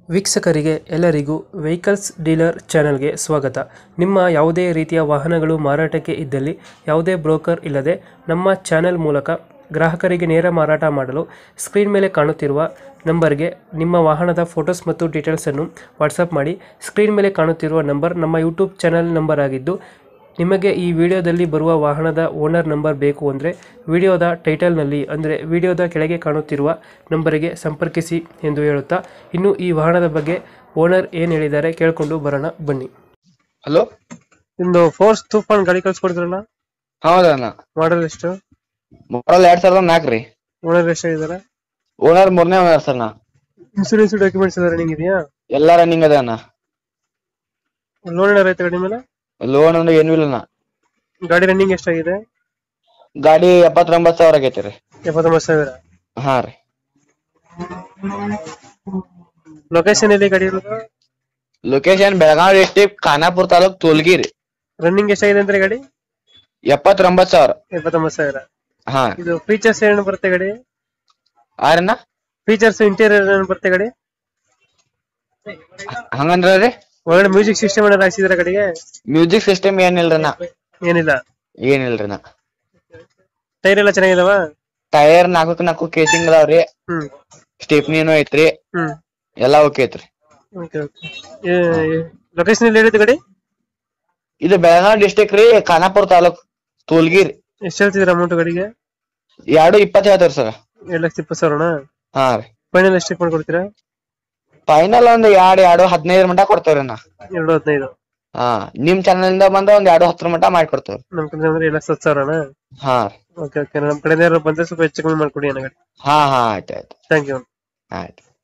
ವೀಕ್ಷಕರಿಗೆ ಎಲ್ಲರಿಗೂ vehicles dealer ಚಾನೆಲ್ಗೆ ಸ್ವಾಗತ ನಿಮ್ಮ ಯಾವುದೇ ರೀತಿಯ ವಾಹನಗಳು ಮಾರಾಟಕ್ಕೆ ಇದ್ದಲ್ಲಿ ಯಾವುದೇ ಬ್ರೋಕರ್ ಇಲ್ಲದೆ ನಮ್ಮ ಚಾನೆಲ್ ಮೂಲಕ ಗ್ರಾಹಕರಿಗೆ ನೇರ ಮಾರಾಟ ಮಾಡಲು ಸ್ಕ್ರೀನ್ ಮೇಲೆ ಕಾಣುತ್ತಿರುವ ನಂಬರ್ಗೆ ನಿಮ್ಮ ವಾಹನದ ಫೋಟೋಸ್ ಮತ್ತು ಡೀಟೇಲ್ಸನ್ನು ವಾಟ್ಸಪ್ ಮಾಡಿ ಸ್ಕ್ರೀನ್ ಮೇಲೆ ಕಾಣುತ್ತಿರುವ ನಂಬರ್ ನಮ್ಮ ಯೂಟ್ಯೂಬ್ ಚಾನೆಲ್ ನಂಬರ್ ಆಗಿದ್ದು ನಿಮಗೆ ಈ ವಿಡಿಯೋದಲ್ಲಿ ಬರುವ ವಾಹನದ ಓನರ್ ನಂಬರ್ ಬೇಕು ಅಂದರೆ ವಿಡಿಯೋದ ಟೈಟಲ್ನಲ್ಲಿ ಅಂದರೆ ವಿಡಿಯೋದ ಕೆಳಗೆ ಕಾಣುತ್ತಿರುವ ನಂಬರಿಗೆ ಸಂಪರ್ಕಿಸಿ ಎಂದು ಹೇಳುತ್ತಾ ಇನ್ನು ಈ ವಾಹನದ ಬಗ್ಗೆ ಓನರ್ ಏನು ಹೇಳಿದ್ದಾರೆ ಕೇಳಿಕೊಂಡು ಬರೋಣ ಬನ್ನಿ ಹಲೋ ನಿಮ್ದು ಫೋರ್ಸ್ ತೂಫಾನ್ ಗಾಡಿ ಕಳ್ಸ್ಕೊಡ್ತೀರಲ್ಲ ಹೌದಣ್ಣ ಮಾಡಲ್ ಎಷ್ಟು ಮಾಡಲ್ ಎರಡ್ ಸಾವಿರದ ನಾಲ್ಕು ರೀ ಓನರ್ ಎಷ್ಟಾಗಿದ್ದಾರೆ ಓನರ್ ಮೂರನೇ ಓನರ್ ಸರ್ ನಾ ಇನ್ಸೂರೆನ್ಸ್ ಡಾಕ್ಯುಮೆಂಟ್ಸ್ ಎಲ್ಲ ರನ್ನಿಂಗ್ ಇದೆಯಾ ಎಲ್ಲ ರನ್ನಿಂಗ್ ಅದ ಅಣ್ಣ ಲೋನ್ ಏನಾರ ಐತೆ ಗಾಡಿ ಮೇಲೆ ಲೋನ್ ಅಂದ್ರೆ ಏನೂ ಇಲ್ಲ ಗಾಡಿ ರನ್ನಿಂಗ್ ಎಷ್ಟಾಗಿದೆ ಗಾಡಿ ಎಪ್ಪತ್ತೊಂಬತ್ತು ಸಾವಿರ ಆಗೈತಿ ರೀ ಎಪ್ಪತ್ತೊಂಬತ್ತು ಸಾವಿರ ಹಾ ರೀ ಲೊಕೇಶನ್ ಎಲ್ಲಿ ಗಾಡಿ ಇರೋದು location Belagavi district Khanapur taluk Tolgiri running ಎಷ್ಟಾಗಿದೆ ಅಂದ್ರೆ ಗಾಡಿ ಎಪ್ಪತ್ತೊಂಬತ್ತು ಸಾವಿರ ಎಪ್ಪತ್ತೊಂಬತ್ತು ಸಾವಿರ ಹಾ ಇದು ಫೀಚರ್ಸ್ ಏನು ಬರುತ್ತೆ ಗಾಡಿ ಆರಣ್ಣ ಫೀಚರ್ಸ್ ಇಂಟೀರಿಯರ್ ಏನು ಬರುತ್ತೆ ಗಾಡಿ ಹಂಗಂದ್ರ ರೀ ಒಳಗಡೆ ಮ್ಯೂಸಿಕ್ ಸಿಸ್ಟಮ್ ಏನಾದ್ರು ಹಾಕ್ಸಿದ್ರೆ ಗಾಡಿಗೆ ಮ್ಯೂಸಿಕ್ ಸಿಸ್ಟಮ್ ಏನಿಲ್ರಿ ನಾ ಏನಿಲ್ಲ ಏನಿಲ್ರಿ ನಾ ಟೈರ್ ಎಲ್ಲ ಚೆನ್ನಾಗಿದಾವ ಟೈರ್ ನಾಲ್ಕು ನಾಲ್ಕು ಕೇಸಿಂಗ್ ಅದಾವ್ರಿ ಹ್ಮ್ ಸ್ಟೆಪ್ನಿನೂ ಐತ್ರಿ ಹ್ಮ್ ಎಲ್ಲಾ ಓಕೆ ಐತ್ರಿ ಓಕೆ ಓಕೆ ಲೊಕೇಶನ್ ಎಲ್ಲಿ ಹೇಳಿದ್ದು ಗಾಡಿ ಇದು ಬೆಳಗಾವಿ ಡಿಸ್ಟಿಕ್ ರೀ ಖಾನಾಪುರ ತಾಲೂಕ್ ತೋಲ್ಗಿರಿ ಎಷ್ಟು ಹೇಳ್ತಿದ್ರ ಅಮೌಂಟ್ ಗಾಡಿಗೆ ಎರಡು ಇಪ್ಪತ್ತು ಹೇಳ್ತಾರ ಸರ್ ಎರಡು ಲಕ್ಷದ ಇಪ್ಪತ್ತು ಸಾವಿರನಾ ಹಾ ರೀ ಫೈನಲ್ ಎಷ್ಟು ಮಾಡ್ಕೊಡ್ತೀರಾ ಫೈನಲ್ ಒಂದ್ ಎರಡ್ ಎರಡು ಹದಿನೈದು ಮಟ ಕೊಡ್ತೇವ್ರಿ ನಾ ಎರಡು ಹದಿನೈದು ಹಾ ನಿಮ್ ಚಾನಲ್ ಇಂದ ಬಂದ ಒಂದ್ ಎರಡು ಹತ್ತರ ಮಟ ಮಾಡ್ಕೊಡ್ತೇವ್ರಿ ನಮ್ ಕಡೆ ಅಂದ್ರೆ ಎರಡು ಲಕ್ಷ ಹತ್ತು ಸಾವಿರನಾ ಹಾ ರೀ ಓಕೆ ಓಕೆ ನಮ್ಮ ಕಡೆ ಬಂದ್ರೆ ಸ್ವಲ್ಪ ಹೆಚ್ಚು ಕಮ್ಮಿ ಮಾಡ್ಕೊಡಿ ಅಣ್ಣ ಗಾಡಿ ಹಾ ಹಾ ಆಯ್ತು ಆಯ್ತು ಥ್ಯಾಂಕ್ ಯು ಆಯ್ತು